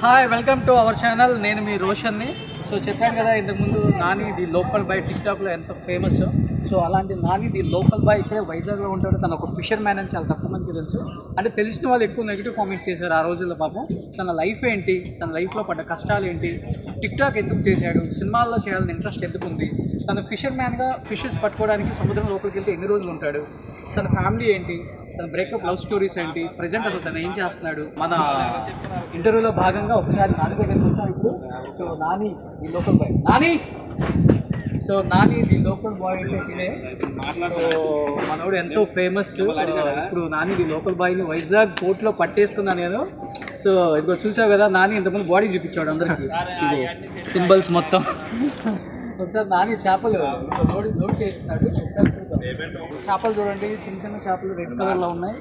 Hi welcome to our channel నేను మీ రోషన్ని సో చెప్పాను కదా ఇంతకుముందు నాని ది లోకల్ బాయ్ టిక్టాక్లో ఎంత ఫేమస్ సో అలాంటి నాని ది లోకల్ బాయ్ ఇక్కడే వైజాగ్లో ఉంటాడు తను ఒక ఫిషర్ మ్యాన్ అని చాలా తక్కువ మందికి తెలుసు అంటే తెలిసిన వాళ్ళు ఎక్కువ నెగిటివ్ కామెంట్స్ చేశారు ఆ రోజుల్లో పాపం తన లైఫ్ ఏంటి తన లైఫ్లో పడ్డ కష్టాలు ఏంటి టిక్టాక్ ఎందుకు చేశాడు సినిమాల్లో చేయాలని ఇంట్రెస్ట్ ఎందుకు ఉంది తను ఫిషర్ మ్యాన్గా ఫిషెస్ పట్టుకోవడానికి సముద్రం లోపలికి వెళ్తే ఎన్ని రోజులు ఉంటాడు తన ఫ్యామిలీ ఏంటి తన బ్రేకప్ లవ్ స్టోరీస్ ఏంటి ప్రజెంట్ అసలు తను ఏం చేస్తున్నాడు మన ఇంటర్వ్యూలో భాగంగా ఒకసారి నాని దగ్గరికి వచ్చాం ఇప్పుడు so Nani the local boy Nani so Nani the local boy అంటే ఇదే సో మనోడు ఎంతో ఫేమస్ ఇప్పుడు నాని ది లోకల్ బాయ్ని వైజాగ్ కోర్టులో పట్టేసుకున్నాను నేను సో ఇదిగో చూసావు కదా నాని ఇంతకుముందు బాడీ చూపించాడు అందరికి ఇది సింబల్స్ మొత్తం ఒకసారి నాని చేపలు లోడ్ లోడ్ చేస్తున్నాడు ఒకసారి చూద్దాం. చేపలు చూడండి చిన్న చిన్న చేపలు రెడ్ కలర్ లో ఉన్నాయి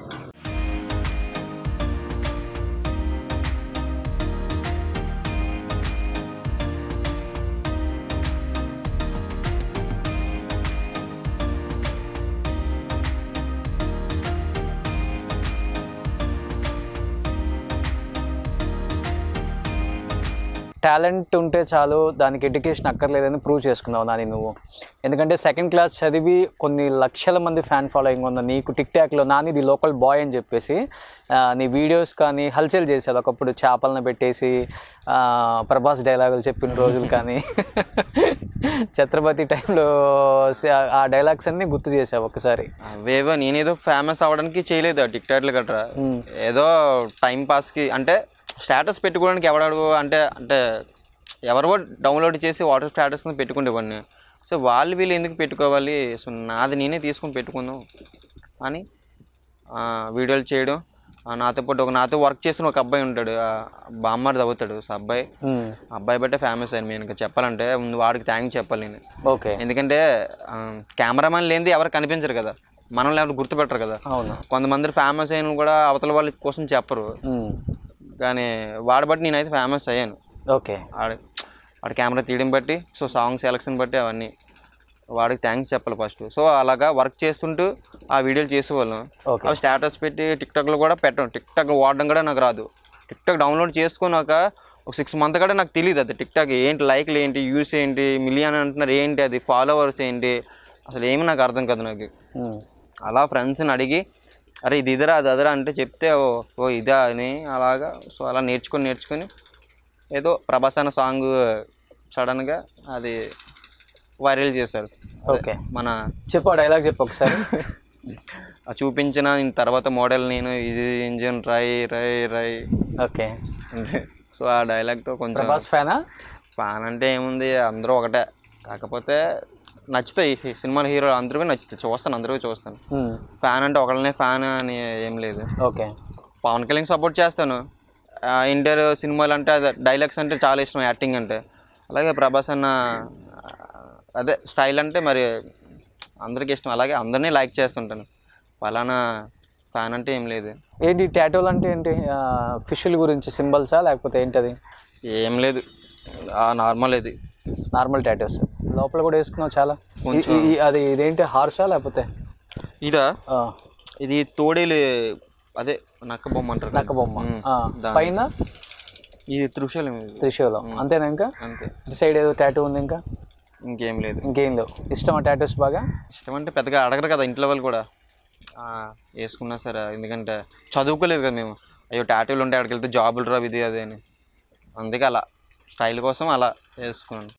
టాలెంట్ ఉంటే చాలు దానికి ఎడ్యుకేషన్ అక్కర్లేదని ప్రూవ్ చేసుకున్నావు నాని నువ్వు ఎందుకంటే సెకండ్ క్లాస్ చదివి కొన్ని లక్షల మంది ఫ్యాన్ ఫాలోయింగ్ ఉంది నీకు టిక్ టాక్లో నాని ది లోకల్ బాయ్ అని చెప్పేసి ఆ, నీ వీడియోస్ కానీ హల్చల్ చేసేది ఒకప్పుడు చేపలను పెట్టేసి ఆ, ప్రభాస్ డైలాగులు చెప్పిన రోజులు కానీ ఛత్రపతి టైంలో ఆ డైలాగ్స్ అన్నీ గుర్తు చేసావు ఒకసారి అవేవో నేనేదో ఫేమస్ అవ్వడానికి చేయలేదు ఆ టిక్ టాక్లు గట్రా ఏదో టైం పాస్కి అంటే స్టేటస్ పెట్టుకోవడానికి ఎవడాడు అంటే అంటే ఎవరో డౌన్లోడ్ చేసి వాటర్ స్టేటస్ పెట్టుకునేవాడిని సో వాళ్ళు వీళ్ళు ఎందుకు పెట్టుకోవాలి సో నాది నేనే తీసుకొని పెట్టుకుందాం అని ఆ, వీడియోలు చేయడం ఆ, నాతో పాటు ఒక నాతో వర్క్ చేసిన ఒక అబ్బాయి ఉంటాడు ఆ, బామ్మర్ది అవుతాడు సో అబ్బాయి మ్మ్. అబ్బాయి బట్టే ఫేమస్ అయింది నేను ఇంకా చెప్పాలంటే ముందు వాడికి థ్యాంక్స్ చెప్పాలి నేను ఓకే ఎందుకంటే కెమెరామెన్ లేనిది ఎవరు కనిపించరు కదా మనం లేకపోతే గుర్తుపెట్టరు కదా అవును కొంతమంది ఫేమస్ అయిన కూడా అవతల వాళ్ళ కోసం చెప్పరు మ్మ్. కానీ వాడి బట్టి నేనైతే ఫేమస్ అయ్యాను ఓకే ఆడ ఆడ కెమెరా తీయడం బట్టి సో సాంగ్ సెలక్షన్ బట్టి అవన్నీ వాడికి థ్యాంక్స్ చెప్పాలి ఫస్ట్ సో అలాగా వర్క్ చేస్తుంటూ ఆ వీడియోలు చేసేవాళ్ళం Okay. అవి స్టేటస్ పెట్టి టిక్టాక్లో కూడా పెట్టడం టిక్టాక్ వాడడం కూడా నాకు రాదు టిక్టాక్ డౌన్లోడ్ చేసుకున్నాక ఒక సిక్స్ మంత్ కూడా నాకు తెలియదు అది టిక్టాక్ ఏంటి లైక్లు ఏంటి వ్యూస్ ఏంటి మిలియన్ అంటున్నారు ఏంటి అది ఫాలోవర్స్ ఏంటి అసలు ఏమి నాకు అర్థం కాదు నాకు మ్మ్. అలా ఫ్రెండ్స్ని అడిగి అరే ఇది ఇదిరా అది అదరా అంటే చెప్తే ఓ ఓ ఇదా అని అలాగా సో అలా నేర్చుకొని నేర్చుకొని ఏదో ప్రభాస్ అన్న సాంగ్ సడన్గా అది వైరల్ చేశారు ఓకే మన చెప్పు ఆ డైలాగ్ చెప్పు ఒకసారి ఆ చూపించిన తర్వాత మోడల్ నేను ఇది ఇంజిన్ రై రై రై ఓకే అంటే సో ఆ డైలాగ్తో కొంచెం ప్రభాస్ ఫ్యానా ఫ్యాన్ అంటే ఏముంది అందరూ ఒకటే కాకపోతే నచ్చుతాయి ఈ సినిమాల హీరో అందరూ నచ్చుతాయి చూస్తాను అందరూ చూస్తాను మ్మ్. ఫ్యాన్ అంటే ఒకళ్ళనే ఫ్యాన్ అని ఏం లేదు ఓకే పవన్ కళ్యాణ్ సపోర్ట్ చేస్తాను ఆ, ఇంటర్ సినిమాలు అంటే అదే డైలాగ్స్ అంటే చాలా ఇష్టం యాక్టింగ్ అంటే అలాగే ప్రభాస్ అన్న ఆ, అదే స్టైల్ అంటే మరి అందరికీ ఇష్టం అలాగే అందరినీ లైక్ చేస్తుంటాను పలానా ఫ్యాన్ అంటే ఏం లేదు ఏంటి టాటోలు అంటే ఏంటి ఫిషుల గురించి సింబల్సా లేకపోతే ఏంటది ఏం లేదు నార్మల్ ఇది నార్మల్ టాటోస్ లోపల కూడా వేసుకున్నావు చాలా ఈ- ఈ- ఈ- అది ఇదేంటి హార్షా లేకపోతే ఇదా ఆ, ఇది తోడేలు అదే నక్క బొమ్మ అంటారు కదా. నక్క బొమ్మ ఉమ్, ఆ, దాని- పైన ఇది త్రిశూలం ఇది. త్రిశూలం అంతేనా ఇంకా అంతే ఇటు సైడ్ ఏదో టాటూ ఉంది ఇంకా ఇంకేం లేదు ఇంకేం లేవు ఇష్టమా టాటూస్ బాగా ఇష్టం అంటే పెద్దగా అడగరు కదా ఇంట్లో వాళ్ళు కూడా ఆ, వేసుకున్నా సరే ఎందుకంటే చదువుకోలేదు కదా మేము అయ్యో టాటూలు ఉంటే అక్కడికి వెళ్తే జాబులు రావు ఇది అది అని అందుకే అలా స్టైల్ కోసం అలా వేసుకున్నాను